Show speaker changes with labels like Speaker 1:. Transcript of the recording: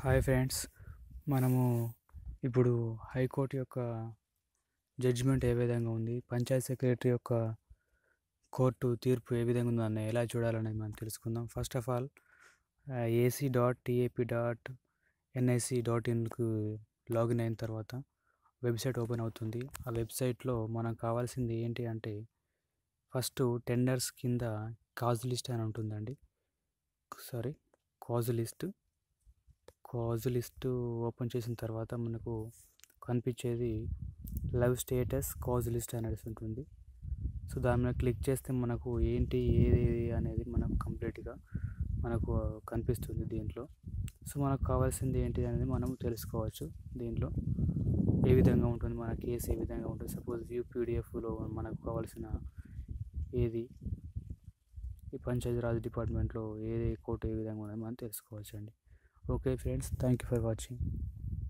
Speaker 1: hi friends మనము ఇప్పుడు high court యొక్క జడ్జిమెంట్ ఏ విధంగా ఉంది పంచాయత్ సెక్రటరీ యొక్క కోర్టు తీర్పు ఏ విధంగా ఉందో దాన్ని ఎలా చూడాలనేది మనం తెలుసుకుందాం first of all AC dot TAP dot NIC dot ఇన్కు లాగిన్ అయిన తర్వాత వెబ్సైట్ ఓపెన్ అవుతుంది ఆ వెబ్సైట్లో మనకు కావాల్సింది ఏంటి అంటే ఫస్ట్ టెండర్స్ కింద కాజు లిస్ట్ అని ఉంటుందండి సారీ కాజు లిస్ట్ కాజు లిస్ట్ ఓపెన్ చేసిన తర్వాత మనకు కనిపించేది లైవ్ స్టేటస్ కాజ్ లిస్ట్ అనేది ఉంటుంది సో దాని మీద క్లిక్ చేస్తే మనకు ఏంటి ఏది అనేది మనకు కంప్లీట్గా మనకు కనిపిస్తుంది దీంట్లో సో మనకు కావాల్సింది ఏంటి అనేది మనం తెలుసుకోవచ్చు దీంట్లో ఏ విధంగా ఉంటుంది మన కేసు ఏ విధంగా ఉంటుంది సపోజ్ వ్యూ పీడిఎఫ్లో మనకు కావాల్సిన ఏది ఈ పంచాయతీరాజ్ డిపార్ట్మెంట్లో ఏది కోర్టు ఏ విధంగా ఉన్నది మనం తెలుసుకోవచ్చు అండి okay friends thank you for watching